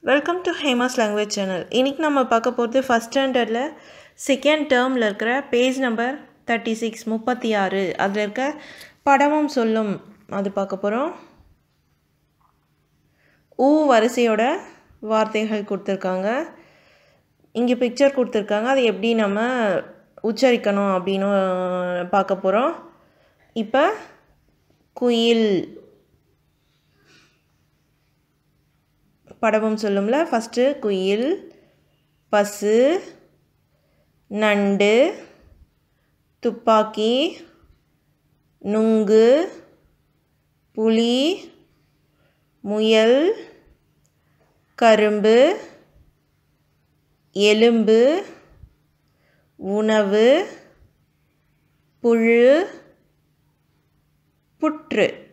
welcome to Hema's language channel இன்றைக்கி நம்ம பார்க்க போகிறது ஃபஸ்ட் ஸ்டாண்டர்டில் செகண்ட் டேர்மில் இருக்கிற பேஜ் நம்பர் தேர்ட்டி சிக்ஸ் முப்பத்தி ஆறு அதில் இருக்க படமும் சொல்லும் அது பார்க்க போகிறோம் ஊ வரிசையோட வார்த்தைகள் கொடுத்துருக்காங்க இங்கே பிக்சர் கொடுத்துருக்காங்க அது எப்படி நம்ம உச்சரிக்கணும் அப்படின்னு பார்க்க போகிறோம் இப்போ குயில் படமும் சொல்லும்ல ஃபஸ்ட்டு குயில் பசு நண்டு துப்பாக்கி நுங்கு புலி முயல் கரும்பு எலும்பு உணவு புழு புற்று